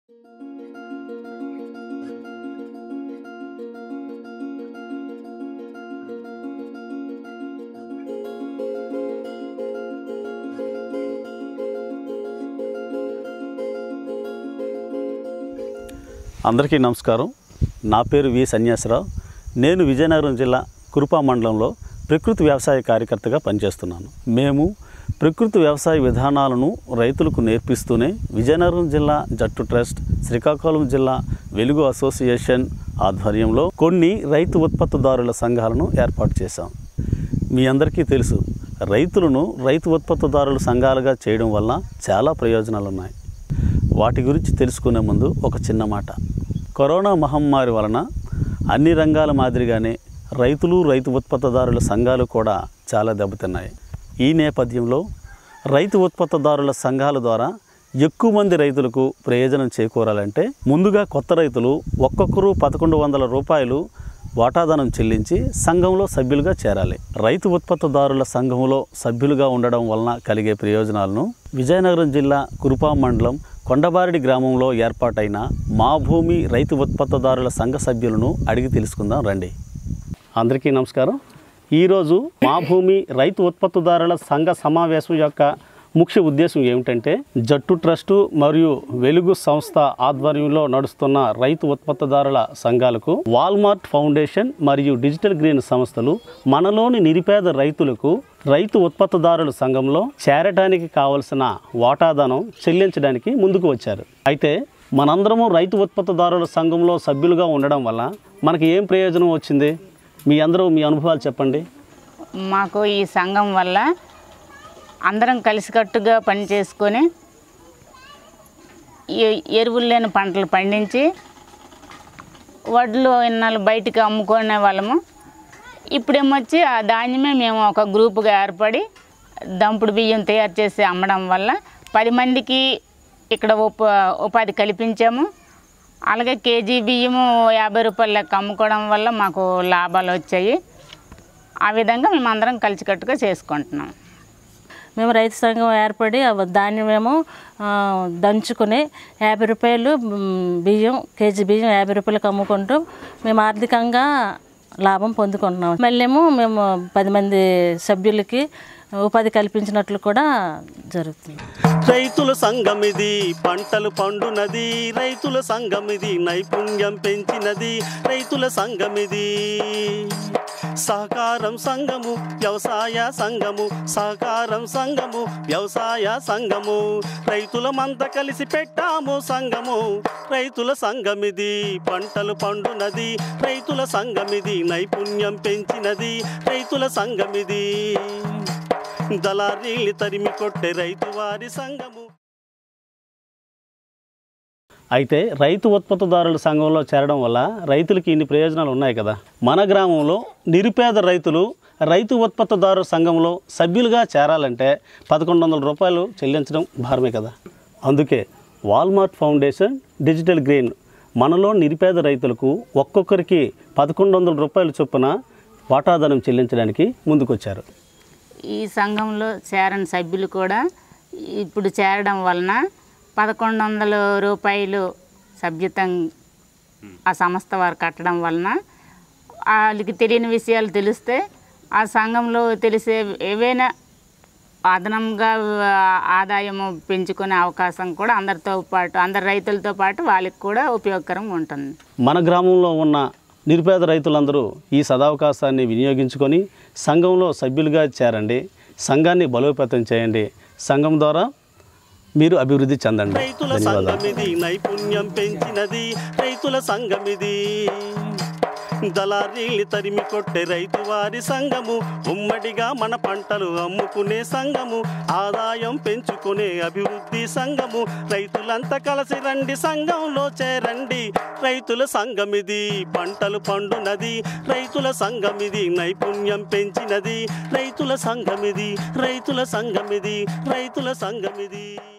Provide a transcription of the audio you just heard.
అందరికీ నమస్కారం నా పేరు వి సన్యాసరావు నేను విజయనగరం జిల్లా కురుపా మండలంలో ప్రకృతి వ్యవసాయ కార్యకర్తగా పనిచేస్తున్నాను మేము ప్రకృతి వ్యవసాయ విధానాలను రైతులకు నేర్పిస్తూనే విజయనగరం జిల్లా జట్టు ట్రస్ట్ శ్రీకాకుళం జిల్లా వెలుగు అసోసియేషన్ ఆధ్వర్యంలో కొన్ని రైతు ఉత్పత్తిదారుల సంఘాలను ఏర్పాటు చేశాం మీ అందరికీ తెలుసు రైతులను రైతు ఉత్పత్తిదారుల సంఘాలుగా చేయడం వల్ల చాలా ప్రయోజనాలు ఉన్నాయి వాటి గురించి తెలుసుకునే ముందు ఒక చిన్న మాట కరోనా మహమ్మారి వలన అన్ని రంగాల మాదిరిగానే రైతులు రైతు ఉత్పత్తిదారుల సంఘాలు కూడా చాలా దెబ్బతిన్నాయి ఈ నేపథ్యంలో రైతు ఉత్పత్తిదారుల సంఘాల ద్వారా ఎక్కువ మంది రైతులకు ప్రయోజనం చేకూరాలంటే ముందుగా కొత్త రైతులు ఒక్కొక్కరు పదకొండు వందల రూపాయలు వాటాదానం చెల్లించి సంఘంలో సభ్యులుగా చేరాలి రైతు ఉత్పత్తిదారుల సంఘంలో సభ్యులుగా ఉండడం వలన కలిగే ప్రయోజనాలను విజయనగరం జిల్లా కురుపా మండలం కొండబారిడి గ్రామంలో ఏర్పాటైన మా భూమి రైతు ఉత్పత్తిదారుల సంఘ సభ్యులను అడిగి తెలుసుకుందాం రండి అందరికీ నమస్కారం ఈరోజు మా భూమి రైతు ఉత్పత్తిదారుల సంఘ సమావేశం యొక్క ముఖ్య ఉద్దేశం ఏమిటంటే జట్టు ట్రస్టు మరియు వెలుగు సంస్థ ఆధ్వర్యంలో నడుస్తున్న రైతు ఉత్పత్తిదారుల సంఘాలకు వాల్మార్ట్ ఫౌండేషన్ మరియు డిజిటల్ గ్రీన్ సంస్థలు మనలోని నిరుపేద రైతులకు రైతు ఉత్పత్తిదారుల సంఘంలో చేరటానికి కావలసిన వాటాదానం చెల్లించడానికి ముందుకు వచ్చారు అయితే మనందరము రైతు ఉత్పత్తిదారుల సంఘంలో సభ్యులుగా ఉండడం వల్ల మనకి ఏం ప్రయోజనం వచ్చింది మీ అందరూ మీ అనుభవాలు చెప్పండి మాకు ఈ సంఘం వల్ల అందరం కలిసికట్టుగా పని చేసుకొని ఎ- ఎరువులు లేని పంటలు పండించి వడ్లు ఇన్నాళ్ళు బయటికి అమ్ముకునే వాళ్ళము ఇప్పుడేమొచ్చి ఆ ధాన్యమే మేము ఒక గ్రూపుగా ఏర్పడి దంపుడు బియ్యం తయారు చేసి అమ్మడం వల్ల పది మందికి ఇక్కడ ఉప ఉపాధి కల్పించాము అలాగే కేజీ బియ్యము యాభై రూపాయల లెక్క అమ్ముకోవడం వల్ల మాకు లాభాలు వచ్చాయి ఆ విధంగా మేము అందరం కలిసికట్టుగా చేసుకుంటున్నాం మేము రైతు సంఘం ఏర్పడి ఆ ధాన్యమేమో ఆ, దంచుకుని యాభై రూపాయలు మ్, బియ్యం కేజీ బియ్యం యాభై రూపాయలకు అమ్ముకుంటూ మేము ఆర్థికంగా లాభం పొందుకుంటున్నాం మళ్ళేమో మేము పది మంది సభ్యులకి ఉపాధి కల్పించినట్లు కూడా జరుగుతుంది రైతుల సంఘమిది పంటలు పండునది రైతుల సంఘమిది నైపుణ్యం పెంచినది రైతుల సంఘమిది సహకారం సంఘము వ్యవసాయ సంఘము సహకారం సంఘము వ్యవసాయ సంఘము రైతులమంతా కలిసి పెట్టాము సంఘము రైతుల సంఘమిది పంటలు పండునది రైతుల సంఘమిది నైపుణ్యం పెంచినది రైతుల సంఘమిది దళారీల్ని తరిమి కొట్టే రైతు వారి సంఘము అయితే రైతు ఉత్పత్తిదారుల సంఘంలో చేరడం వల్ల రైతులకి ఇన్ని ప్రయోజనాలు ఉన్నాయి కదా మన గ్రామంలో నిరుపేద రైతులు రైతు ఉత్పత్తిదారుల సంఘంలో సభ్యులుగా చేరాలంటే పదకొండు వందల రూపాయలు చెల్లించడం భారమే కదా అందుకే వాల్మార్ట్ ఫౌండేషన్ డిజిటల్ గ్రీన్ మనలో నిరుపేద రైతులకు ఒక్కొక్కరికి పదకొండు వందల రూపాయల చొప్పున వాటాదానం చెల్లించడానికి ముందుకొచ్చారు ఈ సంఘంలో చేరని సభ్యులు కూడా ఇప్పుడు చేరడం వలన పదకొండు వందల రూపాయలు సభ్యతం ఆ సంస్థ వారు కట్టడం వలన వాళ్ళకి తెలియని విషయాలు తెలిస్తే ఆ సంఘంలో తెలిసే ఏవైనా అదనంగా ఆదాయము పెంచుకునే అవకాశం కూడా అందరితో పాటు అందరి రైతులతో పాటు వాళ్ళకి కూడా ఉపయోగకరంగా ఉంటుంది మన గ్రామంలో ఉన్న నిరుపేద రైతులందరూ ఈ సదావకాశాన్ని వినియోగించుకొని సంఘంలో సభ్యులుగా చేరండి సంఘాన్ని బలోపేతం చేయండి సంఘం ద్వారా మీరు అభివృద్ధి చెందండి రైతుల ధన్యవాదాలు సంఘమిది నైపుణ్యం పెంచినది రైతుల సంఘమిది దళారీల్ని తరిమి కొట్టే రైతు వారి సంఘము ఉమ్మడిగా మన పంటలు అమ్ముకునే సంఘము ఆదాయం పెంచుకునే అభివృద్ధి సంఘము రైతులంతా కలిసి రండి సంఘంలో చేరండి రైతుల సంఘమిది పంటలు పండునది రైతుల సంఘమిది నైపుణ్యం పెంచినది రైతుల సంఘమిది రైతుల సంఘమిది రైతుల సంఘమిది